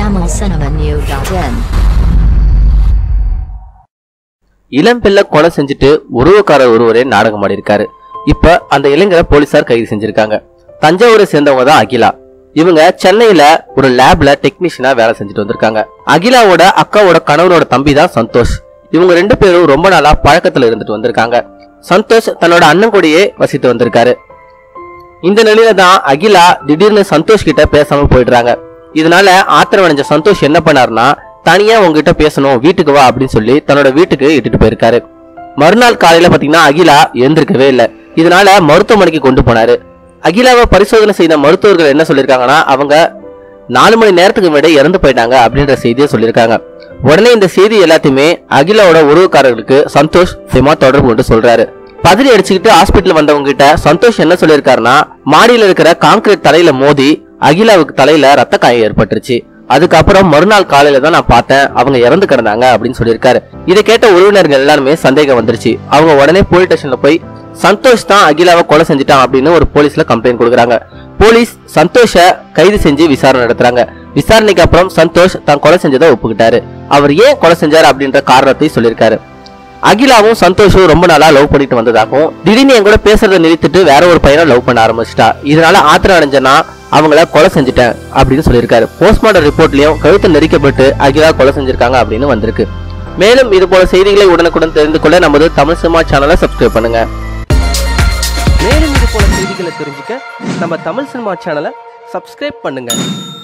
tamilcinemanew.in இளம் பிள்ளை கொலை செஞ்சுட்டு உருவக்காரர் ஒருவரே நாடகம் ஆடியிருக்காரு இப்ப அந்த இளைஞரை போலீசார் கைது செஞ்சிருக்காங்க தஞ்சாவூரை சேர்ந்தவங்க தான் அகிலா இவங்க சென்னையில ஒரு லேப்ல டெக்னீஷியனா வேலை செஞ்சுட்டு வந்திருக்காங்க அகிலாவோட அக்காவோட கணவனோட தம்பி தான் சந்தோஷ் இவங்க ரெண்டு பேரும் ரொம்ப நாளா பழக்கத்துல இருந்துட்டு வந்திருக்காங்க சந்தோஷ் தன்னோட அண்ணன் கூடயே வசித்து வந்திருக்காரு இந்த நிலையில தான் அகிலா திடீர்னு சந்தோஷ் கிட்ட பேசாம போயிடுறாங்க இதனால ஆத்திரம் அடைஞ்ச சந்தோஷ் என்ன பண்ணாருன்னா தனியா உங்ககிட்ட பேசணும் வீட்டுக்கு வா அப்படின்னு சொல்லி தன்னோட வீட்டுக்கு இட்டுட்டு போயிருக்காரு மறுநாள் காலையில பாத்தீங்கன்னா அகிலா எழுந்திருக்கவே இல்லை இதனால மருத்துவமனைக்கு கொண்டு போனாரு அகிலாவை பரிசோதனை செய்த மருத்துவர்கள் என்ன சொல்லியிருக்காங்கன்னா அவங்க நாலு மணி நேரத்துக்கு முன்னாடி இறந்து போயிட்டாங்க அப்படின்ற செய்தியை சொல்லியிருக்காங்க உடனே இந்த செய்தி எல்லாத்தையுமே அகிலாவோட உறவுக்காரர்களுக்கு சந்தோஷ் சிமா தொடர்பு கொண்டு சொல்றாரு பதறி அடிச்சுக்கிட்டு ஹாஸ்பிட்டல் வந்தவங்க கிட்ட சந்தோஷ் என்ன சொல்லியிருக்காருன்னா மாடியில இருக்கிற கான்கிரீட் தலையில மோதி அகிலாவுக்கு தலையில ரத்த காயம் ஏற்பட்டுருச்சு அதுக்கப்புறம் மறுநாள் காலையில தான் நான் பார்த்தேன் அவங்க இறந்து கிடந்தாங்க அப்படின்னு சொல்லியிருக்காரு இதை கேட்ட உறவினர்கள் எல்லாருமே சந்தேகம் வந்துருச்சு அவங்க உடனே போலீஸ் ஸ்டேஷன்ல போய் சந்தோஷ் தான் அகிலாவை கொலை செஞ்சுட்டான் அப்படின்னு ஒரு போலீஸ்ல கம்ப்ளைண்ட் கொடுக்குறாங்க போலீஸ் சந்தோஷ கைது செஞ்சு விசாரணை நடத்துறாங்க விசாரணைக்கு அப்புறம் சந்தோஷ் தான் கொலை செஞ்சதை ஒப்புக்கிட்டாரு அவர் ஏன் கொலை செஞ்சாரு அப்படின்ற காரணத்தை சொல்லியிருக்காரு அகிலாவும் சந்தோஷும் ரொம்ப நாளா லவ் பண்ணிட்டு வந்ததாகவும் திடீர்னு என் கூட பேசுறதை நிறுத்திட்டு வேற ஒரு பையனை லவ் பண்ண ஆரம்பிச்சிட்டா இதனால ஆத்திரம் அடைஞ்சனா அவங்கள கொலை செஞ்சுட்டேன் அப்படின்னு சொல்லியிருக்காரு போஸ்ட்மார்ட்டம் ரிப்போர்ட்லயும் கழுத்து நெரிக்கப்பட்டு அகிலா கொலை செஞ்சிருக்காங்க அப்படின்னு வந்திருக்கு மேலும் இது போல செய்திகளை உடனுக்குடன் தெரிந்து கொள்ள நமது தமிழ் சினிமா சேனலை சப்ஸ்கிரைப் பண்ணுங்க மேலும் இது போல செய்திகளை தெரிஞ்சுக்க நம்ம தமிழ் சினிமா சேனலை சப்ஸ்கிரைப் பண்ணுங்க